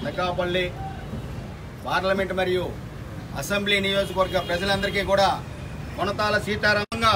Anakapalli parliament మరియు assembly నియోజకవర్గ ప్రజలందరికీ కూడా కొనతాల సీతారామంగా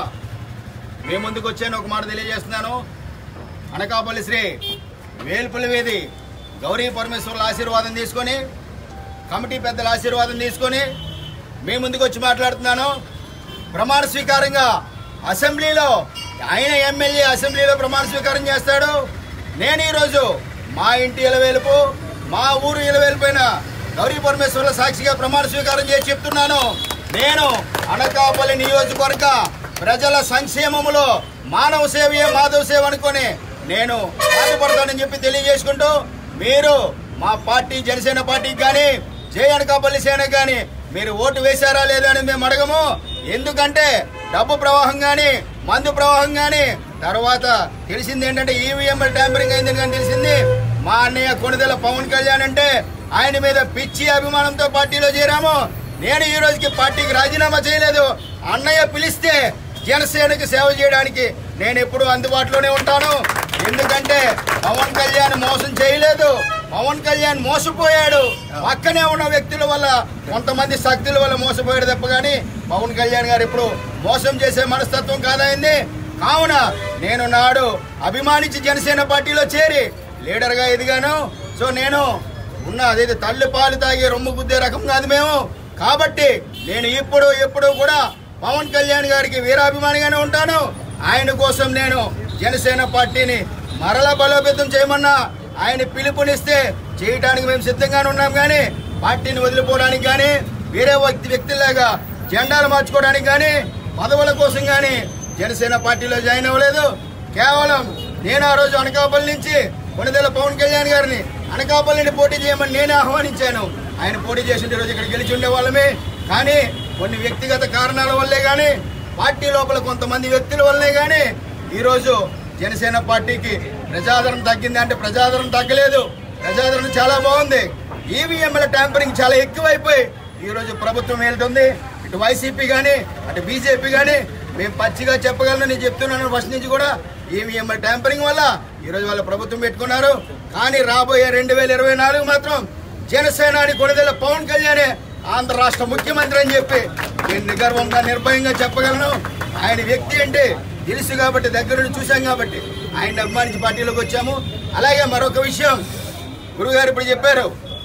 మీ ముందుకు వచ్చాను ఒక మాట తెలియజేస్తున్నాను అనకాపల్లి శ్రీ వేల్పుల వీధి గౌరీ పరమేశ్వరుల ఆశీర్వాదం తీసుకొని కమిటీ పెద్దల ఆశీర్వాదం తీసుకొని మీ ముందుకు వచ్చి మాట్లాడుతున్నాను ప్రమాణ స్వీకారంగా అసెంబ్లీలో ఆయన ఎమ్మెల్యే అసెంబ్లీలో ప్రమాణ స్వీకారం చేస్తాడు నేను ఈరోజు మా ఇంటి ఇలవేలుపు మా ఊరు ఇలవేలిపోయిన గౌరీ పరమేశ్వర్ల సాక్షిగా ప్రమాణ స్వీకారం చేసి చెప్తున్నాను నేను అనకాపల్లి నియోజకవర్గ ప్రజల సంక్షేమములో మానవ సేవయే మాధవ సేవ అనుకొని నేను బాధపడతానని చెప్పి తెలియజేసుకుంటూ మీరు మా పార్టీ జనసేన పార్టీకి కానీ జై అనకాపల్లి సేన కానీ మీరు ఓటు వేశారా లేదా అని మేము అడగము ఎందుకంటే డబ్బు ప్రవాహం కానీ మందు ప్రవాహం కానీ తర్వాత తెలిసింది ఏంటంటే ఈవీఎం ట్యాంపరింగ్ అయిందని కానీ తెలిసింది మా అన్నయ్య కొనుదల పవన్ కళ్యాణ్ అంటే ఆయన మీద పిచ్చి అభిమానంతో పార్టీలో చేరాము నేను ఈ రోజుకి పార్టీకి రాజీనామా చేయలేదు అన్నయ్య పిలిస్తే జనసేనకి సేవ చేయడానికి నేను ఎప్పుడు అందుబాటులోనే ఉంటాను ఎందుకంటే పవన్ కళ్యాణ్ మోసం చేయలేదు పవన్ కళ్యాణ్ మోసపోయాడు పక్కనే ఉన్న వ్యక్తుల వల్ల కొంతమంది శక్తుల వల్ల మోసపోయాడు తప్ప కానీ పవన్ కళ్యాణ్ గారు ఇప్పుడు మోసం చేసే మనస్తత్వం కాదైంది కావున నేను నాడు అభిమానించి జనసేన పార్టీలో చేరి లీడర్గా ఎదిగాను సో నేను ఉన్న అదైతే తల్లి పాలు తాగి రొమ్ము గుద్దే రకం కాదు మేము కాబట్టి నేను ఇప్పుడు ఎప్పుడు కూడా పవన్ కళ్యాణ్ గారికి వీరాభిమానిగానే ఉంటాను ఆయన కోసం నేను జనసేన పార్టీని మరలా బలోపేతం చేయమన్నా ఆయన పిలుపునిస్తే చేయడానికి మేము సిద్ధంగానే ఉన్నాం కానీ పార్టీని వదిలిపోవడానికి కానీ వేరే వ్యక్తి వ్యక్తుల్లాగా జెండాలు మార్చుకోవడానికి కానీ పదవుల కోసం కానీ జనసేన పార్టీలో జాయిన్ అవ్వలేదు కేవలం నేను ఆ రోజు అనకాపల్లి నుంచి కొనిదెల పవన్ కళ్యాణ్ గారిని అనకాపల్లిని పోటీ చేయమని నేనే ఆహ్వానించాను ఆయన పోటీ చేసిండే రోజు ఇక్కడ గెలిచి ఉండే వాళ్ళమే కానీ కొన్ని వ్యక్తిగత కారణాల వల్లే కానీ పార్టీ లోపల కొంతమంది వ్యక్తుల వల్లే కానీ ఈరోజు జనసేన పార్టీకి ప్రజాదరణ తగ్గింది అంటే ప్రజాదరణ తగ్గలేదు ప్రజాదరణ చాలా బాగుంది ఈవీఎంల ట్యాంపరింగ్ చాలా ఎక్కువైపోయి ఈరోజు ప్రభుత్వం వెళ్తుంది ఇటు వైసీపీ కానీ అటు బీజేపీ కానీ మేము పచ్చిగా చెప్పగలను నేను చెప్తున్నాను ఫస్ట్ నుంచి కూడా ఈవీఎంల ట్యాంపరింగ్ వల్ల ఈరోజు వాళ్ళ ప్రభుత్వం పెట్టుకున్నారు కానీ రాబోయే రెండు వేల ఇరవై నాలుగు మాత్రం జనసేనాని కొనిదెల పవన్ కళ్యాణే ఆంధ్ర రాష్ట్ర ముఖ్యమంత్రి అని చెప్పి నేను నిగర్వంగా నిర్భయంగా చెప్పగలను ఆయన వ్యక్తి అంటే తెలుసు కాబట్టి దగ్గర నుండి చూశాం కాబట్టి ఆయన అభిమానించి పార్టీలోకి వచ్చాము అలాగే మరొక విషయం గురుగారు ఇప్పుడు చెప్పారు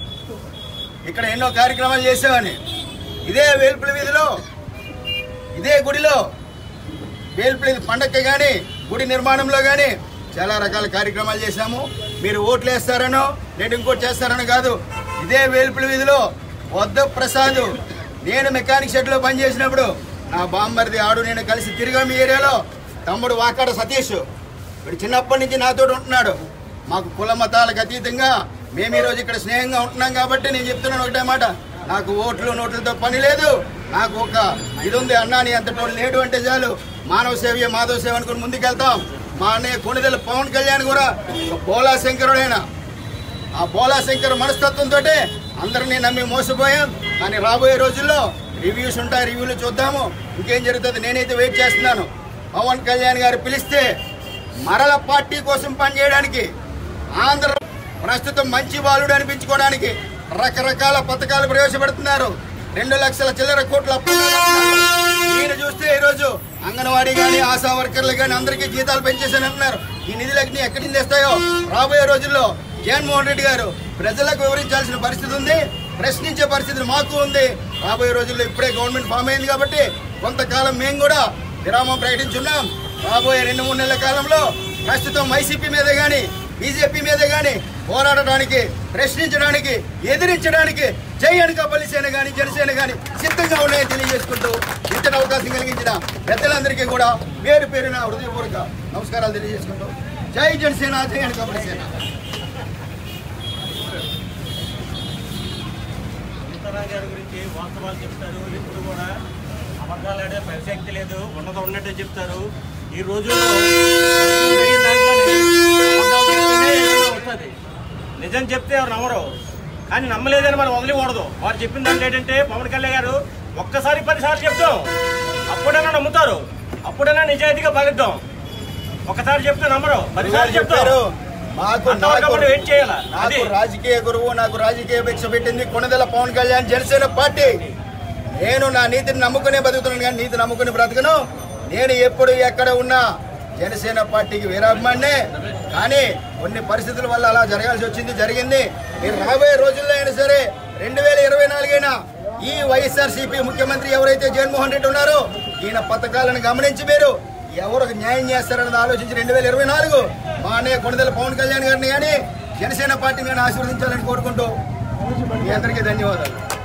ఇక్కడ ఎన్నో కార్యక్రమాలు చేసామని ఇదే వేల్పుల వీధిలో ఇదే గుడిలో వేల్పుల పండగకి కానీ గుడి నిర్మాణంలో కానీ చాలా రకాల కార్యక్రమాలు చేశాము మీరు ఓట్లు వేస్తారనో నేను ఇంకోటి చేస్తారనో కాదు ఇదే వేల్పుల వీధిలో వద్ద ప్రసాద్ నేను మెకానిక్ షెడ్లో పనిచేసినప్పుడు నా బామ్మరిది ఆడు నేను కలిసి తిరిగాము ఈ ఏరియాలో తమ్ముడు వాకాడ సతీష్ ఇప్పుడు చిన్నప్పటి నుంచి నాతో ఉంటున్నాడు మాకు కుల మతాలకు అతీతంగా మేము ఈరోజు ఇక్కడ స్నేహంగా ఉంటున్నాం కాబట్టి నేను చెప్తున్నాను ఒకటే మాట నాకు ఓట్లు నోట్లతో పని లేదు నాకు ఒక ఇది ఉంది అన్నా నీ అంత లేడు అంటే చాలు మానవ సేవ మాధవ సేవ అనుకుని ముందుకెళ్తాం మా అన్నయ్య కొనిదెల పవన్ కళ్యాణ్ కూడా ఒక బోలా శంకరుడైన ఆ బోలా శంకర్ మనస్తత్వంతో అందరినీ నమ్మి మోసపోయాం కానీ రాబోయే రోజుల్లో రివ్యూస్ ఉంటాయి రివ్యూలు చూద్దాము ఇంకేం జరుగుతుంది నేనైతే వెయిట్ చేస్తున్నాను పవన్ కళ్యాణ్ గారు పిలిస్తే మరల పార్టీ కోసం పనిచేయడానికి ఆంధ్ర ప్రస్తుతం మంచి బాలుడు అనిపించుకోవడానికి రకరకాల పథకాలు ప్రవేశపెడుతున్నారు రెండు లక్షల చిల్లర కోట్ల అప్పు ఈయన చూస్తే ఈరోజు అంగన్వాడీ కానీ ఆశా వర్కర్లు కానీ అందరికీ జీతాలు పెంచేసాను అంటున్నారు ఈ నిధులకి ఎక్కడి నుంచి తెస్తాయో రాబోయే రోజుల్లో జగన్మోహన్ రెడ్డి గారు ప్రజలకు వివరించాల్సిన పరిస్థితి ఉంది ప్రశ్నించే పరిస్థితి మాకు ఉంది రాబోయే రోజుల్లో ఇప్పుడే గవర్నమెంట్ ఫామ్ అయింది కాబట్టి కొంతకాలం మేము కూడా విరామం ప్రకటించున్నాం రాబోయే రెండు మూడు నెలల కాలంలో ప్రస్తుతం వైసీపీ మీద కానీ బీజేపీ మీద కానీ పోరాడడానికి ప్రశ్నించడానికి ఎదిరించడానికి జై అనకాపల్లి సేన కానీ జనసేన కానీ సిద్ధంగా ఉన్నాయని తెలియజేసుకుంటూ ఇంతటి అవకాశం కలిగించిన పెద్దలందరికీ కూడా పేరు పేరున హృదయపూర్వక నమస్కారాలు తెలియజేసుకుంటూ జై జనసేన జై అనకాపల్లి సేన సీతారా గారి గురించి వాస్తవాలు చెప్తారు ఎప్పుడు కూడా అబద్ధాలు ఆడే ప్రసక్తి లేదు ఉన్నది ఉన్నట్టే చెప్తారు ఈ రోజుల్లో జరిగిన దాంట్లోనే అబద్ధాలు చెప్తేనే ఏదైనా వస్తుంది నిజం చెప్తే ఎవరు నమ్మరు కానీ నమ్మలేదని మనం వదిలికూడదు వారు చెప్పిన దాంట్లో ఏంటంటే పవన్ కళ్యాణ్ గారు ఒక్కసారి పదిసార్లు చెప్తాం అప్పుడైనా నమ్ముతారు అప్పుడైనా నిజాయితీగా బలిద్దాం ఒకసారి చెప్తే నమ్మరు పదిసార్లు చెప్తారు చెప్పారు మాకు అంతవరకు నాకు మనం వెయిట్ చేయాలా అది నాకు రాజకీయ గురువు నాకు రాజకీయ భిక్ష పెట్టింది కొనదెల పవన్ కళ్యాణ్ జనసేన పార్టీ నేను నా నీతిని నమ్ముకునే బతుకుతున్నాను కానీ నీతి నమ్ముకుని బ్రతకను నేను ఎప్పుడు ఎక్కడ ఉన్నా జనసేన పార్టీకి వీరాభిమాన్నే కానీ కొన్ని పరిస్థితుల వల్ల అలా జరగాల్సి వచ్చింది జరిగింది మీరు రాబోయే రోజుల్లో అయినా సరే రెండు వేల ఇరవై నాలుగైనా ఈ వైఎస్ఆర్సీపీ ముఖ్యమంత్రి ఎవరైతే జగన్మోహన్ రెడ్డి ఉన్నారో ఈయన పథకాలను గమనించి మీరు ఎవరు న్యాయం చేస్తారన్నది ఆలోచించి రెండు వేల ఇరవై నాలుగు మా అన్నయ్య కొనదల పవన్ కళ్యాణ్ గారిని కానీ జనసేన పార్టీని కానీ ఆశీర్వదించాలని కోరుకుంటూ మీ అందరికీ ధన్యవాదాలు